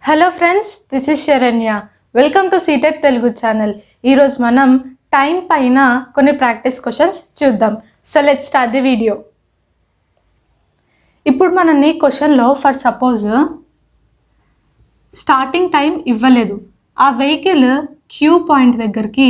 Hello friends this is Saranya welcome to C tech Telugu channel ఈరోజు మనం time పైన కొన్ని ప్రాక్టీస్ క్వశ్చన్స్ చూద్దాం so let start the video ఇప్పుడు మనని క్వశ్చన్లో ఫర్ సపోజ్ స్టార్టింగ్ టైం ఇవ్వలేదు ఆ వెహికల్ క్యూ పాయింట్ దగ్గరికి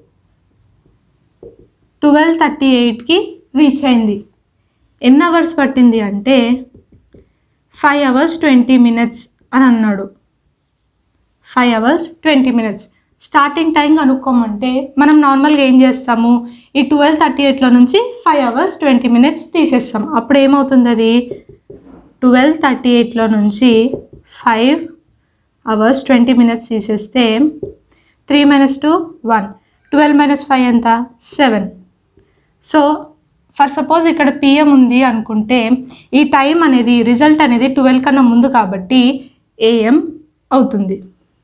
ట్వెల్వ్ థర్టీ ఎయిట్కి రీచ్ అయింది ఎన్ని అవర్స్ పట్టింది అంటే ఫైవ్ అవర్స్ ట్వంటీ మినిట్స్ అని అన్నాడు five hours twenty minutes starting time కనుక్కోమంటే మనం నార్మల్గా ఏం చేస్తాము ఈ ట్వెల్వ్ థర్టీ ఎయిట్లో నుంచి ఫైవ్ అవర్స్ ట్వంటీ మినిట్స్ తీసేస్తాం అప్పుడు ఏమవుతుంది అది ట్వెల్వ్ థర్టీ ఎయిట్లో నుంచి ఫైవ్ అవర్స్ ట్వంటీ మినిట్స్ తీసేస్తే three minus two one twelve minus five ఎంత సెవెన్ సో ఫర్ సపోజ్ ఇక్కడ పిఎం ఉంది అనుకుంటే ఈ టైం అనేది రిజల్ట్ అనేది ట్వెల్వ్ కన్నా ముందు కాబట్టి ఏఎం అవుతుంది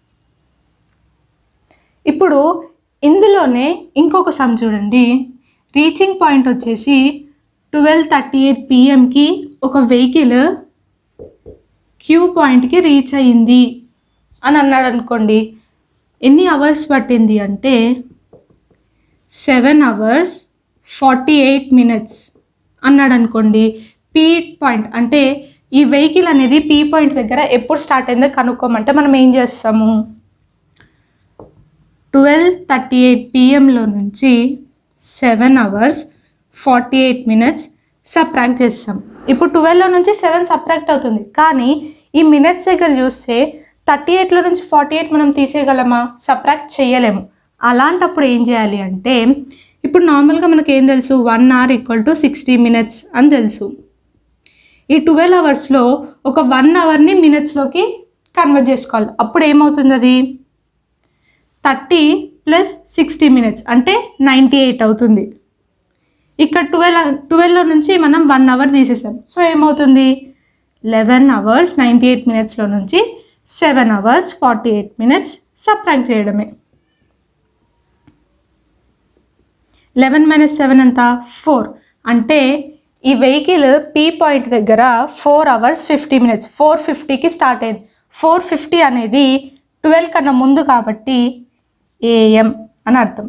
ఇప్పుడు ఇందులోనే ఇంకొక సమ్ చూడండి రీచింగ్ పాయింట్ వచ్చేసి ట్వెల్వ్ థర్టీ ఎయిట్ పిఎంకి ఒక వెహికల్ క్యూ పాయింట్కి రీచ్ అయ్యింది అని అన్నాడు అనుకోండి ఎన్ని అవర్స్ పట్టింది అంటే seven hours forty eight minutes అన్నాడు అనుకోండి పీ పాయింట్ అంటే ఈ వెహికల్ అనేది పీ పాయింట్ దగ్గర ఎప్పుడు స్టార్ట్ అయిందో కనుక్కోమంటే మనం ఏం చేస్తాము ట్వెల్వ్ థర్టీ ఎయిట్ పిఎంలో నుంచి seven hours forty eight minutes subtract చేస్తాం ఇప్పుడు ట్వెల్వ్లో నుంచి సెవెన్ సప్రాక్ట్ అవుతుంది కానీ ఈ మినిట్స్ దగ్గర చూస్తే థర్టీ ఎయిట్లో నుంచి ఫార్టీ ఎయిట్ మనం తీసేయగలమా సప్రాక్ట్ చేయలేము అలాంటప్పుడు ఏం చేయాలి అంటే ఇప్పుడు నార్మల్గా మనకి ఏం తెలుసు one hour equal to sixty minutes అని తెలుసు ఈ ట్వెల్వ్ అవర్స్లో ఒక వన్ అవర్ని మినిట్స్లోకి కన్వర్ట్ చేసుకోవాలి అప్పుడు ఏమవుతుంది అది థర్టీ ప్లస్ సిక్స్టీ మినిట్స్ అంటే నైంటీ ఎయిట్ అవుతుంది ఇక్కడ ట్వెల్వ్ ట్వెల్వ్లో నుంచి మనం వన్ అవర్ తీసేసాం సో ఏమవుతుంది లెవెన్ అవర్స్ నైంటీ ఎయిట్ మినిట్స్లో నుంచి seven hours forty eight minutes subtract చేయడమే లెవెన్ మైనస్ సెవెన్ ఎంత ఫోర్ అంటే ఈ వెహికల్ పీ పాయింట్ దగ్గర four hours fifty minutes four ఫిఫ్టీకి స్టార్ట్ అయింది ఫోర్ ఫిఫ్టీ అనేది ట్వెల్వ్ కన్నా ముందు కాబట్టి ఏఎం అని అర్థం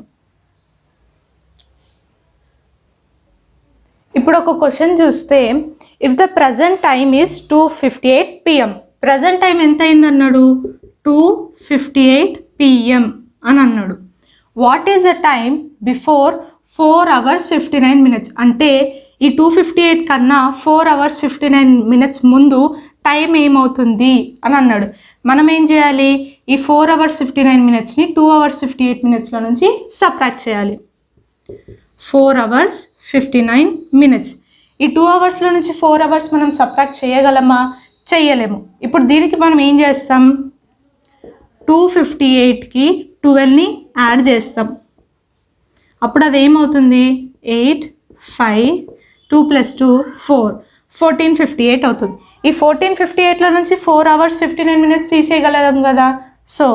ఇప్పుడు ఒక క్వశ్చన్ చూస్తే if the present time is two fifty eight PM present time ఎంత అయింది అన్నాడు టూ ఫిఫ్టీ ఎయిట్ పిఎం అని అన్నాడు what is the time before four hours fifty nine minutes అంటే ఈ టూ ఫిఫ్టీ ఎయిట్ కన్నా four hours fifty nine minutes ముందు time ఏమవుతుంది అని అన్నాడు మనం ఏం చేయాలి ఈ ఫోర్ అవర్స్ ఫిఫ్టీ నైన్ మినిట్స్ని టూ అవర్స్ ఫిఫ్టీ ఎయిట్ మినిట్స్లో నుంచి సబ్ట్రాక్ట్ చేయాలి four hours fifty nine minutes ఈ టూ అవర్స్లో నుంచి ఫోర్ అవర్స్ మనం సబ్ట్రాక్ట్ చేయగలమా చెయ్యలేము ఇప్పుడు దీనికి మనం ఏం చేస్తాం టూ ఫిఫ్టీ ఎయిట్కి ట్వెల్వ్ని యాడ్ చేస్తాం అప్పుడు అది ఏమవుతుంది eight five two plus two four fourteen fifty eight అవుతుంది ఈ ఫోర్టీన్ ఫిఫ్టీ ఎయిట్లో నుంచి four hours fifty nine minutes తీసేయగలం కదా సో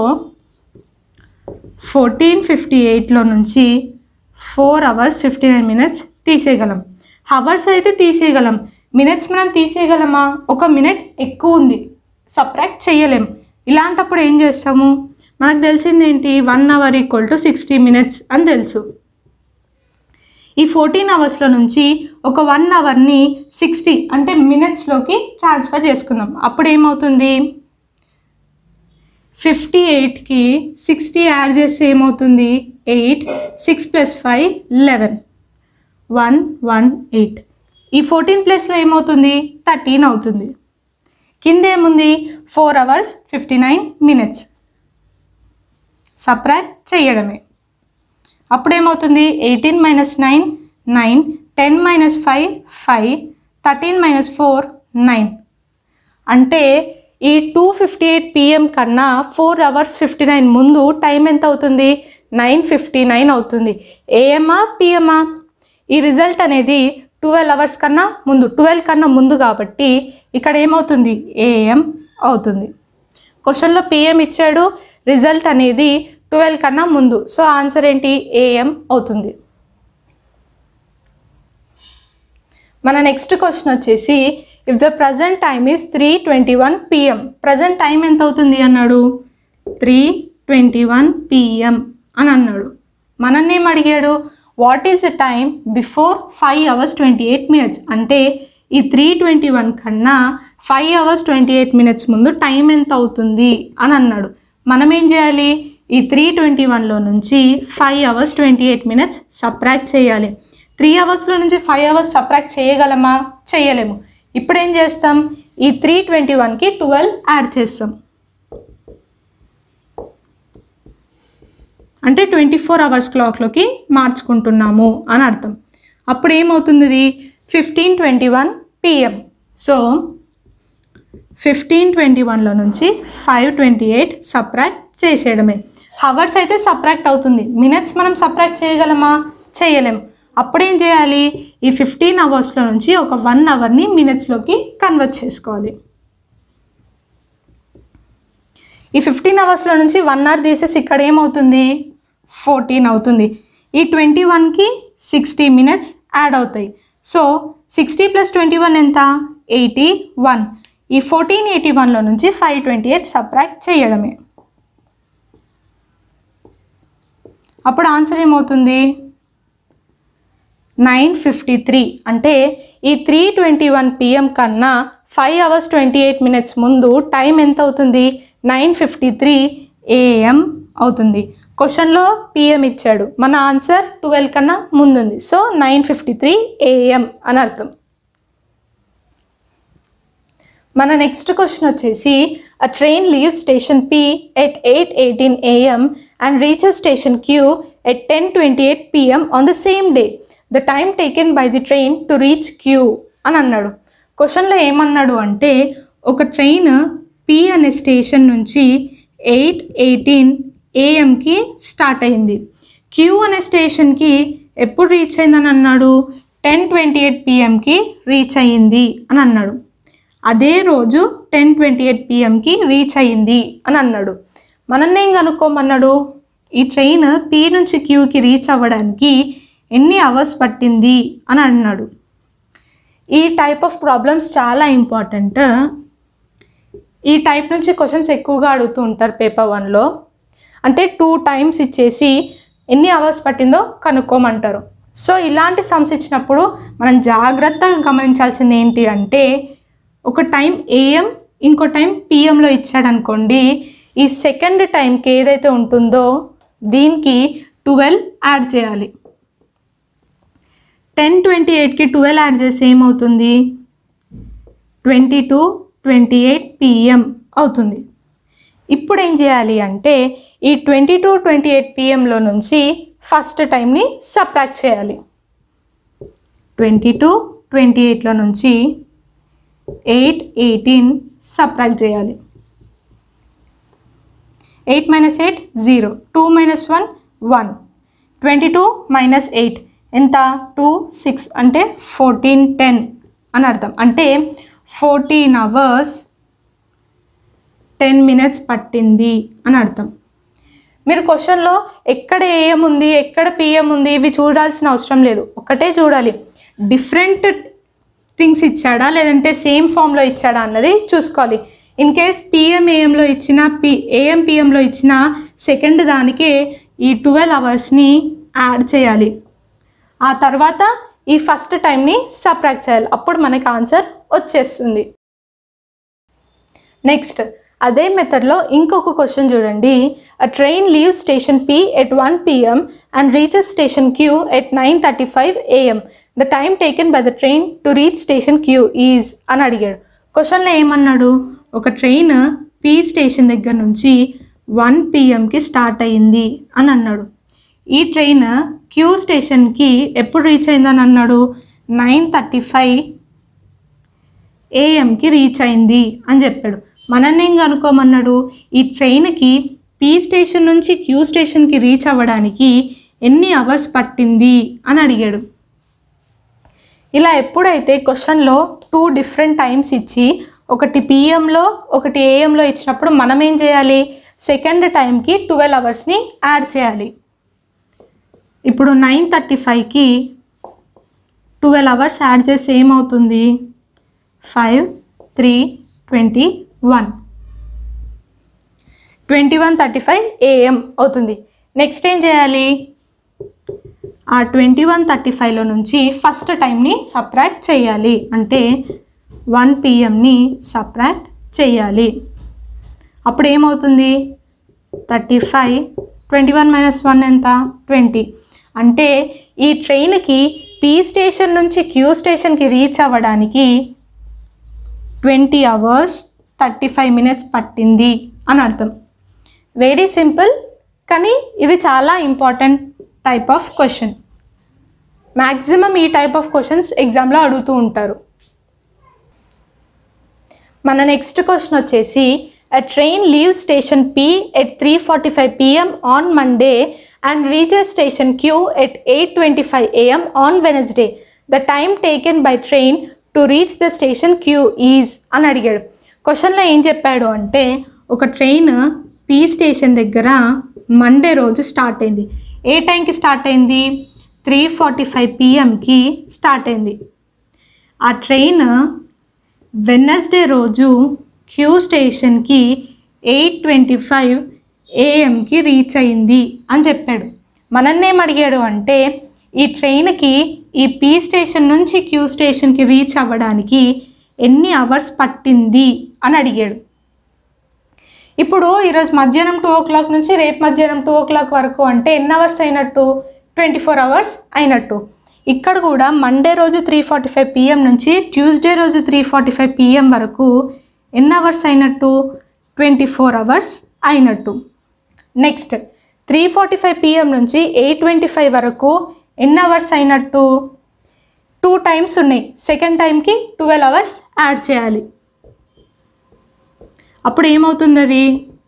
ఫోర్టీన్ ఫిఫ్టీ ఎయిట్లో నుంచి four hours fifty nine minutes తీసేయగలం హవర్స్ అయితే తీసేయగలం మినిట్స్ మనం తీసేయగలమా ఒక మినిట్ ఎక్కువ ఉంది సప్రాక్ట్ చేయలేం ఇలాంటప్పుడు ఏం చేస్తాము మనకు తెలిసింది ఏంటి one hour equal to sixty minutes అని తెలుసు ఈ ఫోర్టీన్ అవర్స్లో నుంచి ఒక వన్ అవర్ని సిక్స్టీ అంటే మినిట్స్లోకి ట్రాన్స్ఫర్ చేసుకుందాం అప్పుడు ఏమవుతుంది ఫిఫ్టీ ఎయిట్కి సిక్స్టీ యాడ్ చేస్తే ఏమవుతుంది eight six plus five eleven one one eight ఈ ఫోర్టీన్ ప్లస్లో ఏమవుతుంది థర్టీన్ అవుతుంది కింద ఏముంది four hours fifty nine minutes subtract చేయడమే అప్పుడేమవుతుంది eighteen minus nine nine ten minus five five thirteen minus four nine అంటే ఈ టూ ఫిఫ్టీ ఎయిట్ పిఎం కన్నా ఫోర్ అవర్స్ ఫిఫ్టీ నైన్ ముందు టైం ఎంత అవుతుంది నైన్ ఫిఫ్టీ నైన్ అవుతుంది ఏఎంఆ పిఎంఆ ఈ రిజల్ట్ అనేది ట్వెల్వ్ అవర్స్ కన్నా ముందు ట్వెల్వ్ కన్నా ముందు కాబట్టి ఇక్కడ ఏమవుతుంది ఏఎం అవుతుంది క్వశ్చన్లో పిఎం ఇచ్చాడు రిజల్ట్ అనేది ట్వెల్వ్ కన్నా ముందు సో ఆన్సర్ ఏంటి ఏఎం అవుతుంది మన నెక్స్ట్ క్వశ్చన్ వచ్చేసి if the present time is three twenty one PM present time ఎంత అవుతుంది అన్నాడు త్రీ ట్వంటీ వన్ పిఎం అని అన్నాడు మనల్ని ఏం అడిగాడు what is the time before five hours twenty eight minutes అంటే ఈ త్రీ ట్వంటీ వన్ కన్నా five hours twenty eight minutes ముందు టైం ఎంత అవుతుంది అని అన్నాడు మనం ఏం చేయాలి ఈ త్రీ ట్వంటీ వన్లో నుంచి five hours twenty eight minutes subtract చేయాలి త్రీ అవర్స్లో నుంచి ఫైవ్ అవర్స్ సప్రాక్ట్ చేయగలమా చేయలేము ఇప్పుడు ఏం చేస్తాం ఈ త్రీ ట్వంటీ వన్కి ట్వెల్వ్ యాడ్ చేస్తాం అంటే ట్వంటీ ఫోర్ అవర్స్ క్లాక్లోకి మార్చుకుంటున్నాము అని అర్థం అప్పుడు ఏమవుతుంది ఇది fifteen twenty one PM so fifteen twenty వన్లో నుంచి ఫైవ్ ట్వంటీ ఎయిట్ సప్రాక్ట్ చేసేయడమే హవర్స్ అయితే సప్రాక్ట్ అవుతుంది మినిట్స్ మనం సప్రాక్ట్ చేయగలమా చేయలేం అప్పుడేం చేయాలి ఈ ఫిఫ్టీన్ అవర్స్లో నుంచి ఒక వన్ అవర్ని మినిట్స్లోకి కన్వర్ట్ చేసుకోవాలి ఈ ఫిఫ్టీన్ అవర్స్లో నుంచి వన్ అవర్ తీసేసి ఇక్కడ ఏమవుతుంది ఫోర్టీన్ అవుతుంది ఈ ట్వంటీ వన్కి సిక్స్టీ మినిట్స్ యాడ్ అవుతాయి so sixty plus twenty one ఎంత ఎయిటీ వన్ ఈ ఫోర్టీన్ ఎయిటీ వన్లో నుంచి ఫైవ్ ట్వంటీ ఎయిట్ సప్రాక్ట్ చేయడమే అప్పుడు ఆన్సర్ ఏమవుతుంది నైన్ ఫిఫ్టీ త్రీ అంటే ఈ త్రీ ట్వంటీ వన్ పిఎం కన్నా five hours twenty eight minutes ముందు టైం ఎంత అవుతుంది నైన్ ఫిఫ్టీ త్రీ ఏఎం అవుతుంది క్వశ్చన్లో పిఎం ఇచ్చాడు మన ఆన్సర్ ట్వెల్వ్ కన్నా ముందుంది so nine fifty three AM అని అర్థం మన నెక్స్ట్ క్వశ్చన్ వచ్చేసి a train leave station P at eight eighteen AM and reaches station Q at ten twenty eight PM on the same day the time taken by the train to reach Q అని అన్నాడు క్వశ్చన్లో ఏమన్నాడు అంటే ఒక train P అనే station నుంచి eight eighteen ఏఎంకి start అయింది క్యూ అనే స్టేషన్కి ఎప్పుడు రీచ్ అయిందని అన్నాడు టెన్ ట్వంటీ ఎయిట్ పిఎంకి రీచ్ అయ్యింది అని అన్నాడు అదే రోజు టెన్ ట్వంటీ ఎయిట్ పిఎంకి రీచ్ అయ్యింది అని అన్నాడు మనల్ని ఏం కనుక్కోమన్నాడు ఈ ట్రైన్ పి నుంచి క్యూకి రీచ్ అవ్వడానికి ఎన్ని అవర్స్ పట్టింది అని అన్నాడు ఈ టైప్ ఆఫ్ ప్రాబ్లమ్స్ చాలా ఇంపార్టెంట్ ఈ టైప్ నుంచి క్వశ్చన్స్ ఎక్కువగా అడుగుతూ ఉంటారు పేపర్ వన్లో అంటే టూ టైమ్స్ ఇచ్చేసి ఎన్ని అవర్స్ పట్టిందో కనుక్కోమంటారు సో ఇలాంటి సమ్స్ ఇచ్చినప్పుడు మనం జాగ్రత్తగా గమనించాల్సింది ఏంటి అంటే ఒక టైం ఏఎం ఇంకో టైం పిఎంలో ఇచ్చాడనుకోండి ఈ సెకండ్ టైంకి ఏదైతే ఉంటుందో దీనికి ట్వెల్వ్ యాడ్ చేయాలి టెన్ ట్వంటీ ఎయిట్కి ట్వెల్వ్ యాడ్ చేసి ఏమవుతుంది twenty two twenty eight PM అవుతుంది ఇప్పుడు ఏం చేయాలి అంటే ఈ ట్వంటీ టూ ట్వంటీ ఎయిట్ పిఎంలో నుంచి ఫస్ట్ టైంని సప్రాక్ట్ చేయాలి ట్వంటీ టూ ట్వంటీ ఎయిట్లో నుంచి ఎయిట్ ఎయిటీన్ సప్రాక్ట్ చేయాలి eight minus eight zero two minus one one twenty two minus eight ఎంత టూ సిక్స్ అంటే ఫోర్టీన్ టెన్ అని అర్థం అంటే ఫోర్టీన్ అవర్స్ టెన్ మినిట్స్ పట్టింది అని అర్థం మీరు క్వశ్చన్లో ఎక్కడ ఏఎం ఉంది ఎక్కడ పిఎం ఉంది ఇవి చూడాల్సిన అవసరం లేదు ఒకటే చూడాలి డిఫరెంట్ థింగ్స్ ఇచ్చాడా లేదంటే సేమ్ ఫామ్లో ఇచ్చాడా అన్నది చూసుకోవాలి ఇన్ కేస్ పిఎం ఏఎంలో ఇచ్చిన పి ఏఎం పిఎంలో ఇచ్చిన సెకండ్ దానికే ఈ ట్వెల్వ్ అవర్స్ని యాడ్ చేయాలి ఆ తర్వాత ఈ ఫస్ట్ టైంని సప్రాక్ట్ చేయాలి అప్పుడు మనకి ఆన్సర్ వచ్చేస్తుంది నెక్స్ట్ అదే మెథడ్లో ఇంకొక క్వశ్చన్ చూడండి a train leave station P at one PM and reaches station Q at nine thirty five AM the time taken by the train to reach station Q is అని అడిగాడు క్వశ్చన్లో ఏమన్నాడు ఒక ట్రైన్ పి స్టేషన్ దగ్గర నుంచి one పిఎంకి start అయ్యింది అని అన్నాడు ఈ ట్రైన్ క్యూ స్టేషన్కి ఎప్పుడు రీచ్ అయిందని అన్నాడు నైన్ థర్టీ ఫైవ్ ఏఎంకి రీచ్ అయింది అని చెప్పాడు మనల్ని ఏం కనుక్కోమన్నాడు ఈ ట్రైన్కి పి స్టేషన్ నుంచి క్యూ స్టేషన్కి రీచ్ అవ్వడానికి ఎన్ని అవర్స్ పట్టింది అని అడిగాడు ఇలా ఎప్పుడైతే క్వశ్చన్లో టూ డిఫరెంట్ టైమ్స్ ఇచ్చి ఒకటి పిఎంలో ఒకటి ఏఎంలో ఇచ్చినప్పుడు మనం ఏం చేయాలి సెకండ్ టైంకి ట్వెల్వ్ అవర్స్ని యాడ్ చేయాలి ఇప్పుడు నైన్ థర్టీ ఫైవ్కి ట్వెల్వ్ అవర్స్ యాడ్ చేసి ఏమవుతుంది five three twenty one twenty one thirty five AM అవుతుంది నెక్స్ట్ ఏం చేయాలి ఆ ట్వంటీ వన్ థర్టీ ఫైవ్లో నుంచి ఫస్ట్ టైంని సప్రాక్ట్ చేయాలి అంటే వన్ పిఎంని సప్రాక్ట్ చేయాలి అప్పుడు ఏమవుతుంది thirty five twenty one minus one ఎంత ట్వంటీ అంటే ఈ ట్రైన్కి పీ స్టేషన్ నుంచి క్యూ స్టేషన్కి రీచ్ అవ్వడానికి twenty hours thirty five minutes పట్టింది అని అర్థం వెరీ సింపుల్ కానీ ఇది చాలా important type of question maximum ఈ టైప్ ఆఫ్ క్వశ్చన్స్ ఎగ్జామ్లో అడుగుతూ ఉంటారు మన నెక్స్ట్ క్వశ్చన్ వచ్చేసి A train leaves station P at 3:45 p.m. on Monday and reaches station Q at 8:25 a.m. on Wednesday. The time taken by train to reach the station Q is అని అడిగాడు క్వశ్చన్లో ఏం చెప్పాడు అంటే ఒక ట్రైన్ పి స్టేషన్ దగ్గర Monday రోజు start అయింది ఏ టైంకి స్టార్ట్ అయింది త్రీ ఫార్టీ ఫైవ్ పిఎంకి స్టార్ట్ అయింది ఆ ట్రైన్ వెన్నస్డే రోజు క్యూ స్టేషన్కి ఎయిట్ ట్వంటీ ఫైవ్ ఏఎంకి రీచ్ అయింది అని చెప్పాడు మనన్నేం అడిగాడు అంటే ఈ ట్రైన్కి ఈ పీ స్టేషన్ నుంచి క్యూ స్టేషన్కి రీచ్ అవ్వడానికి ఎన్ని అవర్స్ పట్టింది అని అడిగాడు ఇప్పుడు ఈరోజు మధ్యాహ్నం టూ ఓ క్లాక్ నుంచి రేపు మధ్యాహ్నం టూ ఓ క్లాక్ వరకు అంటే ఎన్ని అవర్స్ అయినట్టు ట్వంటీ ఫోర్ అవర్స్ అయినట్టు ఇక్కడ కూడా మండే రోజు త్రీ ఫార్టీ ఫైవ్ పిఎం నుంచి ట్యూస్డే రోజు త్రీ ఫార్టీ ఫైవ్ పిఎం వరకు ఎన్ని అవర్స్ అయినట్టు ట్వంటీ ఫోర్ అవర్స్ అయినట్టు next three forty five PM నుంచి ఎయిట్ ట్వంటీ ఫైవ్ వరకు ఎన్ని అవర్స్ అయినట్టు టూ టైమ్స్ ఉన్నాయి సెకండ్ టైంకి ట్వెల్వ్ అవర్స్ యాడ్ చేయాలి అప్పుడు ఏమవుతుంది అది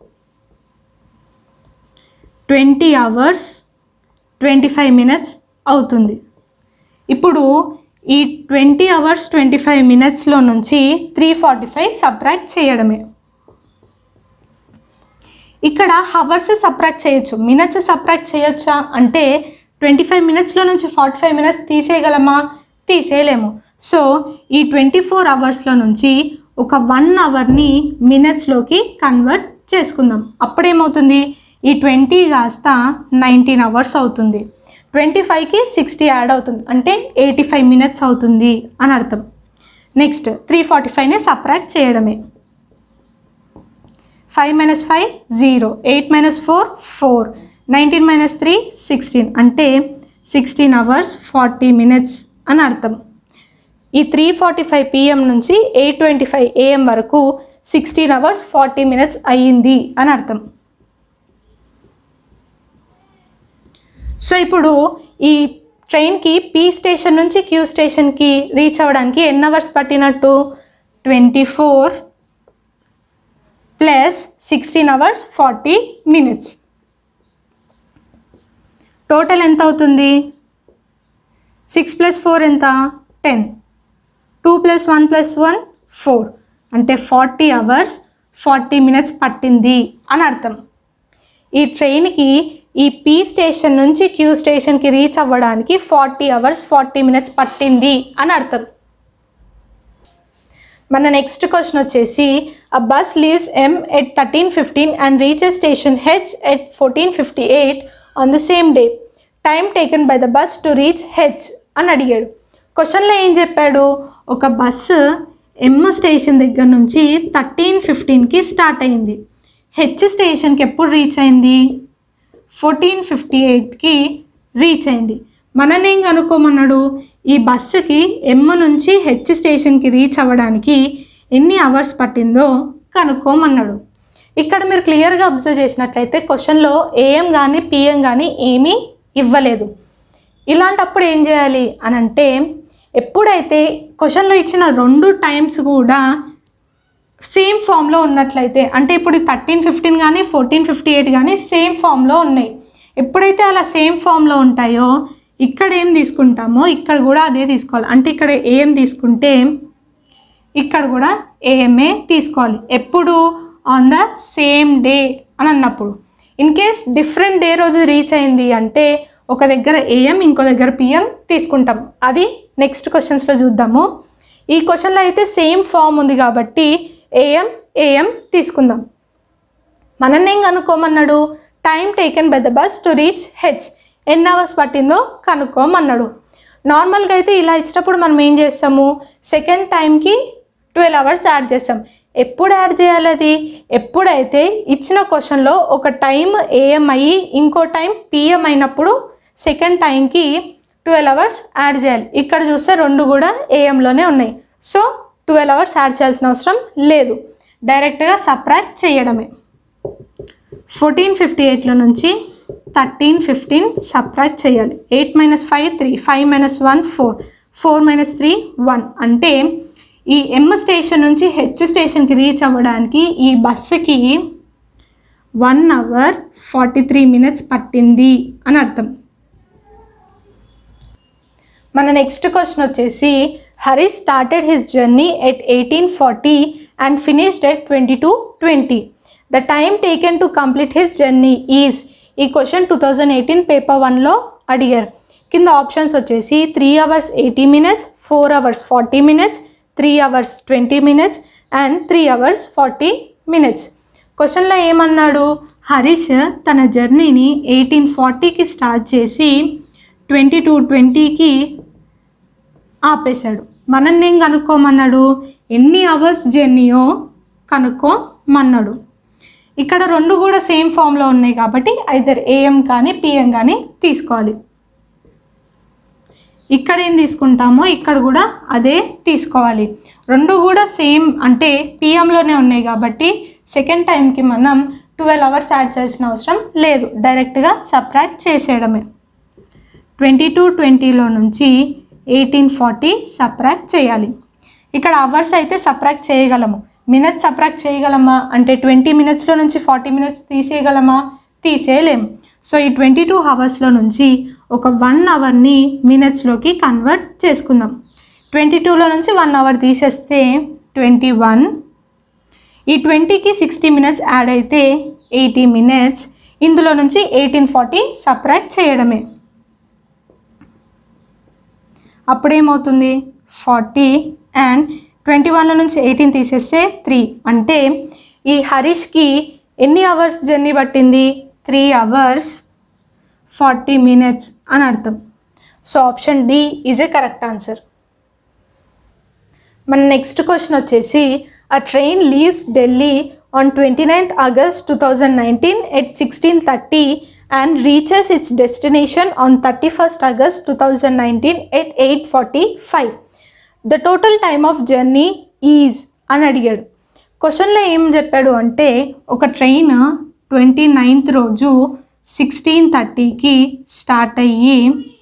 twenty hours twenty five minutes అవుతుంది ఇప్పుడు ఈ ట్వంటీ అవర్స్ ట్వంటీ ఫైవ్ మినిట్స్లో నుంచి త్రీ ఫార్టీ ఫైవ్ సబ్ట్రాక్ట్ చేయడమే ఇక్కడ హవర్స్ సబ్ట్రాక్ట్ చేయొచ్చు మినిట్స్ సబ్ట్రాక్ట్ చేయొచ్చా అంటే ట్వంటీ ఫైవ్ మినిట్స్లో నుంచి ఫార్టీ ఫైవ్ మినిట్స్ తీసేయగలమా తీసేయలేము సో ఈ ట్వంటీ ఫోర్ అవర్స్లో నుంచి ఒక వన్ అవర్ని మినిట్స్లోకి కన్వర్ట్ చేసుకుందాం అప్పుడేమవుతుంది ఈ ట్వంటీ కాస్త నైన్టీన్ అవర్స్ అవుతుంది ట్వంటీ ఫైవ్కి సిక్స్టీ యాడ్ అవుతుంది అంటే ఎయిటీ ఫైవ్ మినిట్స్ అవుతుంది అని అర్థం నెక్స్ట్ త్రీ ఫార్టీ ఫైవ్ని సప్రాక్ట్ చేయడమే five minus five zero eight minus four four nineteen minus three sixteen అంటే సిక్స్టీన్ అవర్స్ ఫార్టీ మినిట్స్ అని అర్థం ఈ త్రీ ఫార్టీ ఫైవ్ పిఎం నుంచి ఎయిట్ ట్వంటీ ఫైవ్ ఏఎం వరకు సిక్స్టీన్ అవర్స్ ఫార్టీ మినిట్స్ అయ్యింది అని అర్థం సో ఇప్పుడు ఈ ట్రైన్కి పీ స్టేషన్ నుంచి క్యూ స్టేషన్కి రీచ్ అవ్వడానికి ఎన్ని అవర్స్ పట్టినట్టు twenty four plus sixteen hours forty minutes total ఎంత అవుతుంది సిక్స్ ప్లస్ ఫోర్ ఎంత ten two plus one plus one four అంటే ఫార్టీ అవర్స్ ఫార్టీ మినిట్స్ పట్టింది అని అర్థం ఈ ట్రైన్కి ఈ పీ స్టేషన్ నుంచి క్యూ స్టేషన్కి రీచ్ అవ్వడానికి ఫార్టీ అవర్స్ ఫార్టీ మినిట్స్ పట్టింది అని అర్థం మన నెక్స్ట్ క్వశ్చన్ వచ్చేసి a bus leaves M at thirteen fifteen and reaches station H at fourteen fifty eight on the same day time taken by the bus to reach H అని అడిగాడు క్వశ్చన్లో ఏం చెప్పాడు ఒక బస్సు ఎమ్ స్టేషన్ దగ్గర నుంచి thirteen ఫిఫ్టీన్కి స్టార్ట్ అయింది హెచ్ స్టేషన్కి ఎప్పుడు రీచ్ అయింది ఫోర్టీన్ ఫిఫ్టీ ఎయిట్కి రీచ్ అయింది మననేం కనుక్కోమన్నాడు ఈ బస్సుకి ఎమ్ నుంచి హెచ్ స్టేషన్కి రీచ్ అవ్వడానికి ఎన్ని అవర్స్ పట్టిందో కనుక్కోమన్నాడు ఇక్కడ మీరు క్లియర్గా అబ్జర్వ్ చేసినట్లయితే క్వశ్చన్లో ఏఎం కానీ పిఎం కానీ ఏమీ ఇవ్వలేదు ఇలాంటప్పుడు ఏం చేయాలి అని అంటే ఎప్పుడైతే క్వశ్చన్లో ఇచ్చిన రెండు టైమ్స్ కూడా సేమ్ ఫామ్లో ఉన్నట్లయితే అంటే ఇప్పుడు థర్టీన్ ఫిఫ్టీన్ కానీ ఫోర్టీన్ ఫిఫ్టీ ఎయిట్ కానీ సేమ్ ఫామ్లో ఉన్నాయి ఎప్పుడైతే అలా సేమ్ ఫామ్లో ఉంటాయో ఇక్కడ ఏం తీసుకుంటామో ఇక్కడ కూడా అదే తీసుకోవాలి అంటే ఇక్కడ ఏం తీసుకుంటే ఇక్కడ కూడా ఏఎంఏ తీసుకోవాలి ఎప్పుడు ఆన్ ద సేమ్ డే అని అన్నప్పుడు ఇన్ కేస్ డిఫరెంట్ డే రోజు రీచ్ అయింది అంటే ఒక దగ్గర ఏఎం ఇంకో దగ్గర పిఎం తీసుకుంటాం అది నెక్స్ట్ క్వశ్చన్స్లో చూద్దాము ఈ క్వశ్చన్లో అయితే సేమ్ ఫామ్ ఉంది కాబట్టి ఏఎం ఏఎం తీసుకుందాం మనల్ని ఏం కనుక్కోమన్నాడు time taken by the bus to reach H ఎన్ని అవర్స్ పట్టిందో కనుక్కోమన్నాడు నార్మల్గా అయితే ఇలా ఇచ్చినప్పుడు మనం ఏం చేస్తాము సెకండ్ టైంకి ట్వెల్వ్ అవర్స్ యాడ్ చేస్తాం ఎప్పుడు యాడ్ చేయాలి అది ఎప్పుడైతే ఇచ్చిన క్వశ్చన్లో ఒక టైం ఏఎం అయ్యి ఇంకో టైం పిఎం అయినప్పుడు సెకండ్ టైంకి ట్వెల్వ్ అవర్స్ యాడ్ చేయాలి ఇక్కడ చూస్తే రెండు కూడా ఏఎంలోనే ఉన్నాయి సో ట్వెల్వ్ అవర్స్ యాడ్ చేయాల్సిన అవసరం లేదు డైరెక్ట్గా సప్రాక్ట్ చేయడమే ఫోర్టీన్ ఫిఫ్టీ ఎయిట్లో నుంచి థర్టీన్ ఫిఫ్టీన్ సబ్ట్రాక్ట్ చేయాలి eight minus five three five minus one four four minus three one అంటే ఈ ఎమ్ స్టేషన్ నుంచి హెచ్ స్టేషన్కి రీచ్ అవ్వడానికి ఈ బస్సుకి one hour forty three minutes పట్టింది అని అర్థం మన నెక్స్ట్ క్వశ్చన్ వచ్చేసి Hari started his journey at eighteen forty and finished at twenty two twenty the time taken to complete his journey is ఈ question two thousand eighteen paper వన్లో అడిగారు కింద options వచ్చేసి three hours eighty minutes four hours forty minutes three hours twenty minutes and three hours forty minutes క్వశ్చన్లో ఏమన్నాడు హరీష్ తన జర్నీని eighteen ఫార్టీకి స్టార్ట్ చేసి ట్వంటీ టూ ట్వంటీకి ఆపేశాడు మనల్ని ఏం కనుక్కోమన్నాడు ఎన్ని అవర్స్ జర్నీయో కనుక్కోమన్నాడు ఇక్కడ రెండు కూడా సేమ్ ఫామ్లో ఉన్నాయి కాబట్టి ఐదర్ ఏఎం కానీ పిఎం కానీ తీసుకోవాలి ఇక్కడ ఏం తీసుకుంటామో ఇక్కడ కూడా అదే తీసుకోవాలి రెండు కూడా సేమ్ అంటే పిఎంలోనే ఉన్నాయి కాబట్టి సెకండ్ టైంకి మనం ట్వెల్వ్ అవర్స్ యాడ్ చేయాల్సిన అవసరం లేదు డైరెక్ట్గా సప్రాక్ట్ చేసేయడమే ట్వంటీ టూ ట్వంటీలో నుంచి ఎయిటీన్ ఫార్టీ సప్రాక్ట్ చేయాలి ఇక్కడ అవర్స్ అయితే సప్రాక్ట్ చేయగలము మినిట్స్ సప్రాక్ట్ చేయగలమా అంటే ట్వంటీ మినిట్స్లో నుంచి ఫార్టీ మినిట్స్ తీసేయగలమా తీసేయలేము సో ఈ ట్వంటీ టూ అవర్స్లో నుంచి ఒక వన్ అవర్ని మినిట్స్లోకి కన్వర్ట్ చేసుకుందాం ట్వంటీ టూలో నుంచి వన్ అవర్ తీసేస్తే ట్వంటీ వన్ ఈ ట్వంటీకి సిక్స్టీ మినిట్స్ యాడ్ అయితే ఎయిటీ మినిట్స్ ఇందులో నుంచి ఎయిటీన్ ఫార్టీ సప్రాక్ట్ చేయడమే అప్పుడేమవుతుంది ఫార్టీ అండ్ ట్వంటీ వన్లో నుంచి ఎయిటీన్ తీసేస్తే త్రీ అంటే ఈ హరీష్కి ఎన్ని అవర్స్ జర్నీ పట్టింది త్రీ అవర్స్ ఫార్టీ మినిట్స్ అని అర్థం so option D is a correct answer మన నెక్స్ట్ క్వశ్చన్ వచ్చేసి a train leaves Delhi on twenty ninth August two thousand nineteen at sixteen thirty and reaches its destination on thirty first August two thousand nineteen at eight forty five the total time of journey is అని అడిగాడు క్వశ్చన్లో ఏం చెప్పాడు అంటే ఒక train twenty ninth రోజు sixteen థర్టీకి start అయ్యి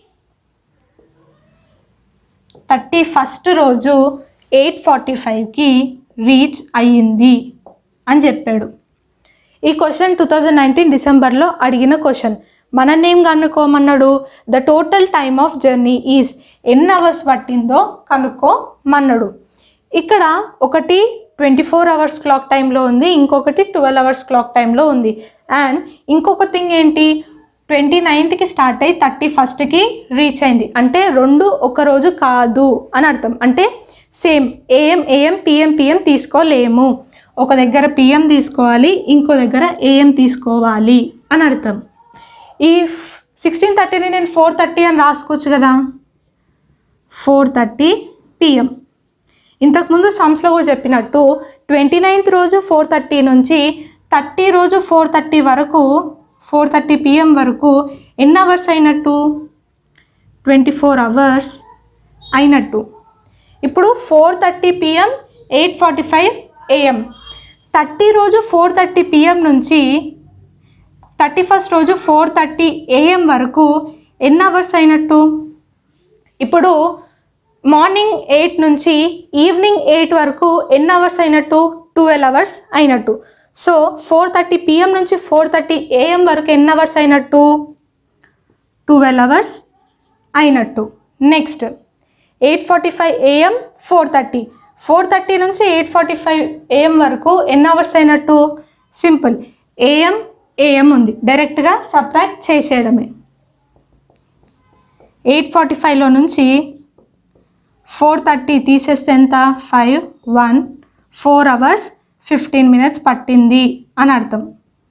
థర్టీ ఫస్ట్ రోజు ఎయిట్ ఫార్టీ ఫైవ్కి రీచ్ అయ్యింది అని చెప్పాడు ఈ క్వశ్చన్ టూ థౌజండ్ నైన్టీన్ డిసెంబర్లో అడిగిన క్వశ్చన్ మన నేమ్ కనుక్కోమన్నాడు the total time of journey is ఎన్ని అవర్స్ పట్టిందో కనుక్కోమన్నాడు ఇక్కడ ఒకటి ట్వంటీ ఫోర్ అవర్స్ క్లాక్ టైంలో ఉంది ఇంకొకటి ట్వెల్వ్ అవర్స్ క్లాక్ టైంలో ఉంది అండ్ ఇంకొక థింగ్ ఏంటి ట్వంటీ నైన్త్కి స్టార్ట్ అయ్యి థర్టీ ఫస్ట్కి రీచ్ అయింది అంటే రెండు ఒక రోజు కాదు అని అర్థం అంటే same AM AM PM PM తీసుకోలేము ఒక దగ్గర పిఎం తీసుకోవాలి ఇంకో దగ్గర ఏఎం తీసుకోవాలి అని అర్థం ఈ సిక్స్టీన్ థర్టీని నేను ఫోర్ థర్టీ అని రాసుకోవచ్చు కదా ఫోర్ థర్టీ పిఎం ఇంతకుముందు సమ్స్లో కూడా చెప్పినట్టు ట్వంటీ నైన్త్ రోజు ఫోర్ థర్టీ నుంచి థర్టీ రోజు ఫోర్ థర్టీ వరకు ఫోర్ థర్టీ పిఎం వరకు ఎన్ని అవర్స్ అయినట్టు ట్వంటీ ఫోర్ అవర్స్ అయినట్టు ఇప్పుడు four thirty PM eight forty five AM thirty రోజు ఫోర్ థర్టీ పిఎం నుంచి థర్టీ ఫస్ట్ రోజు ఫోర్ థర్టీ ఏఎం వరకు ఎన్ని అవర్స్ అయినట్టు ఇప్పుడు మార్నింగ్ ఎయిట్ నుంచి ఈవినింగ్ ఎయిట్ వరకు ఎన్ని అవర్స్ అయినట్టు ట్వెల్వ్ అవర్స్ అయినట్టు సో ఫోర్ థర్టీ పిఎం నుంచి ఫోర్ థర్టీ ఏఎం వరకు ఎన్ని అవర్స్ అయినట్టు ట్వెల్వ్ అవర్స్ అయినట్టు next eight forty five AM four thirty four thirty నుంచి ఎయిట్ ఫార్టీ ఫైవ్ ఏఎం వరకు ఎన్ని అవర్స్ అయినట్టు సింపుల్ ఏఎం ఏఎం ఉంది డైరెక్ట్గా సబ్ట్రాక్ట్ చేసేయడమే ఎయిట్ ఫార్టీ ఫైవ్లో నుంచి ఫోర్ థర్టీ తీసేస్తే ఎంత five one four hours fifteen minutes పట్టింది అని అర్థం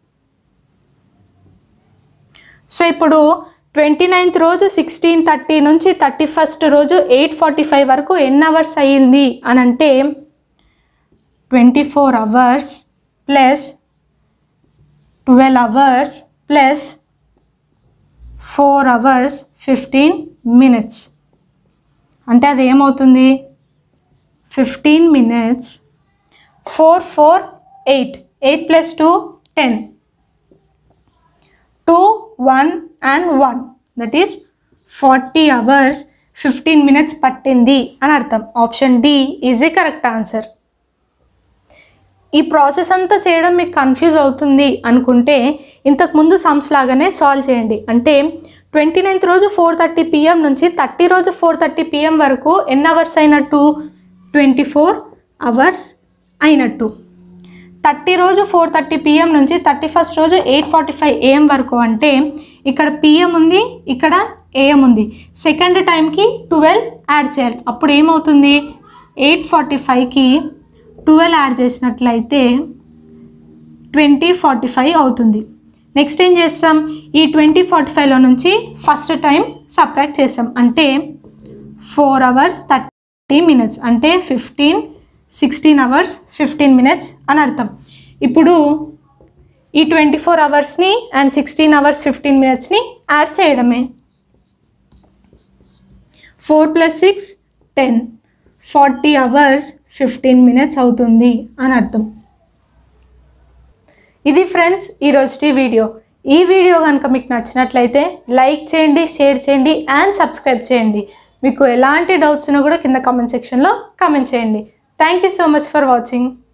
సో ఇప్పుడు ట్వంటీ నైన్త్ రోజు సిక్స్టీన్ థర్టీ నుంచి థర్టీ ఫస్ట్ రోజు ఎయిట్ ఫార్టీ ఫైవ్ వరకు ఎన్ని అవర్స్ అయ్యింది అని అంటే twenty four hours plus twelve hours plus four hours fifteen minutes అంటే అది ఏమవుతుంది fifteen minutes four four eight eight plus two ten two one and one that is forty hours fifteen minutes పట్టింది అని అర్థం option D is a correct answer ఈ process అంతా చేయడం మీకు కన్ఫ్యూజ్ అవుతుంది అనుకుంటే ఇంతకుముందు సమ్స్ లాగానే సాల్వ్ చేయండి అంటే ట్వంటీ నైన్త్ రోజు ఫోర్ థర్టీ పిఎం నుంచి థర్టీ రోజు ఫోర్ థర్టీ పిఎం వరకు ఎన్ని అవర్స్ అయినట్టు ట్వంటీ ఫోర్ అవర్స్ అయినట్టు థర్టీ రోజు ఫోర్ థర్టీ పిఎం నుంచి థర్టీ ఫస్ట్ రోజు ఎయిట్ ఫార్టీ ఫైవ్ ఏఎం వరకు అంటే ఇక్కడ పిఎం ఉంది ఇక్కడ ఏఎం ఉంది సెకండ్ టైంకి ట్వెల్వ్ యాడ్ చేయాలి అప్పుడు ఏమవుతుంది ఎయిట్ ఫార్టీ ఫైవ్కి ట్వెల్వ్ యాడ్ చేసినట్లయితే ట్వంటీ ఫార్టీ ఫైవ్ అవుతుంది నెక్స్ట్ ఏం చేస్తాం ఈ ట్వంటీ ఫార్టీ ఫైవ్లో నుంచి ఫస్ట్ టైం సబ్ట్రాక్ట్ చేస్తాం అంటే ఫోర్ అవర్స్ థర్టీ మినిట్స్ అంటే fifteen sixteen hours fifteen minutes అని అర్థం ఇప్పుడు ఈ ట్వంటీ ఫోర్ అవర్స్ని అండ్ సిక్స్టీన్ అవర్స్ ఫిఫ్టీన్ మినిట్స్ని యాడ్ చేయడమే four plus six ten forty hours fifteen minutes అవుతుంది అని అర్థం ఇది ఫ్రెండ్స్ ఈరోజు వీడియో ఈ వీడియో కనుక మీకు నచ్చినట్లయితే లైక్ చేయండి షేర్ చేయండి అండ్ సబ్స్క్రైబ్ చేయండి మీకు ఎలాంటి డౌట్స్ ఉన్నా కూడా కింద కామెంట్ సెక్షన్లో కామెంట్ చేయండి thank you so much for watching